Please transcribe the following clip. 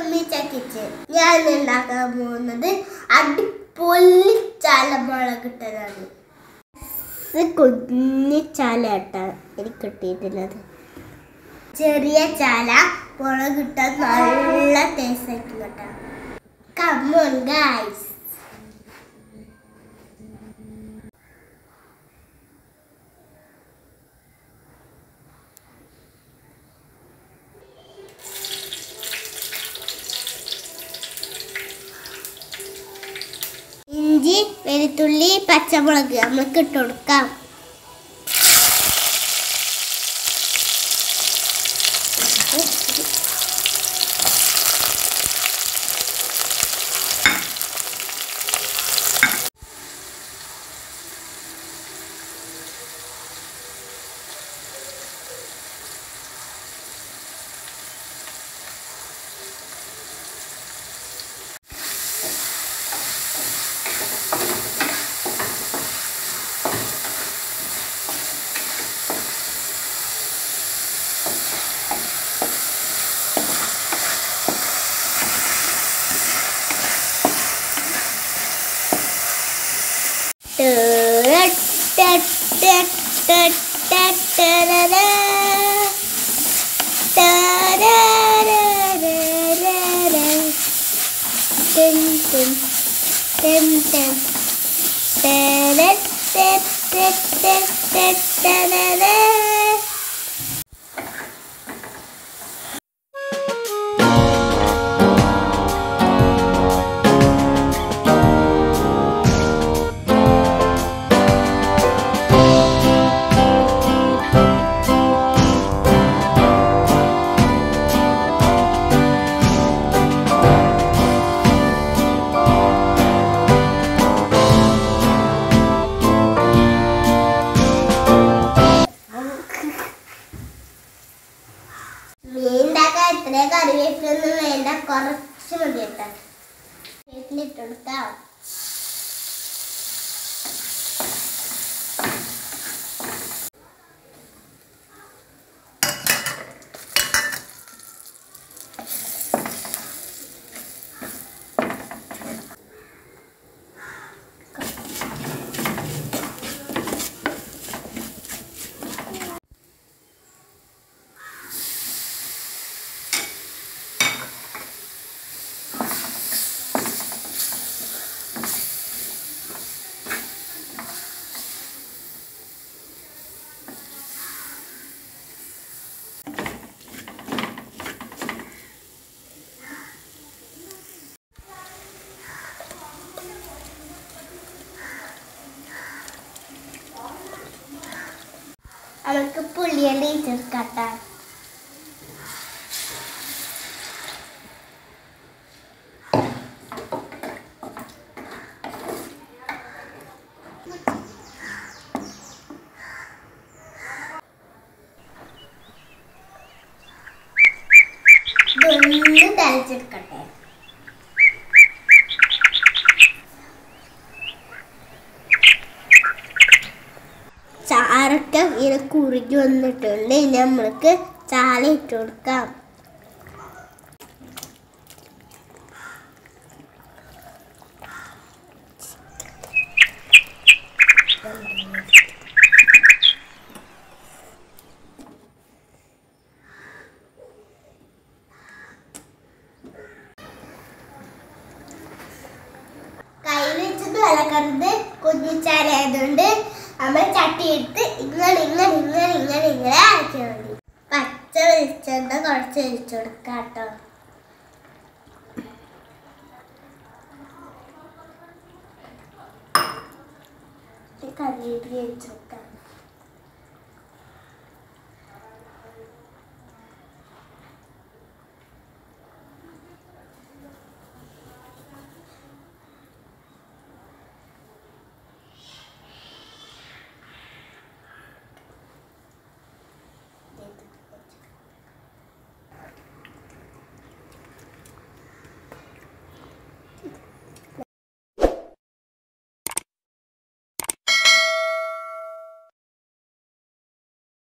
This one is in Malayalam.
സുമിച്ച കിച്ചൻ ഞാൻ ഉണ്ടാക്കാൻ പോകുന്നത് അടിപൊളി ചാലമുളക് ഇട്ടതാണ് ഇത് കുഞ്ഞി ചാല കേട്ടോ എനിക്ക് കിട്ടിയിട്ടുള്ളത് ചെറിയ ചാല മുളകിട്ടാൽ നല്ല ടേസ്റ്റ് ആയിരിക്കും കേട്ടോ കമ്മോൺ ഗൈസ് ഇഞ്ചി വെളുത്തുള്ളി പച്ചമുളക് നമുക്ക് ഇട്ട് കൊടുക്കാം മീനുണ്ടാക്കാൻ ഇത്ര കറിവേപ്പിലൊന്നും വേണ്ട കുറച്ച് മതി കേട്ടോ വീട്ടിലിട്ട് കൊടുക്കാം നമുക്ക് പുളിയെല്ലാം ചേർക്കട്ടെ ഇതൊന്ന് തളിച്ചെടുക്കട്ടെ ചാറൊക്കെ ഇങ്ങനെ കുറുകി വന്നിട്ടുണ്ട് ഇനി നമ്മൾക്ക് ചാല ഇട്ട് കൊടുക്കാം കയ്യിൽ വെച്ചത് വിളക്കരുത് കുഞ്ഞു ചാല ആയതുകൊണ്ട് നമ്മൾ ചട്ടി എടുത്ത് ഇങ്ങനെ ഇങ്ങനെ ഇങ്ങനെ ഇങ്ങനെ ഇങ്ങനെ അരച്ചാൽ മതി പച്ച വെളിച്ചെണ്ണ കുറച്ച് ഒഴിച്ചു കൊടുക്കാം കേട്ടോ കറിവേപ്പില വെച്ചു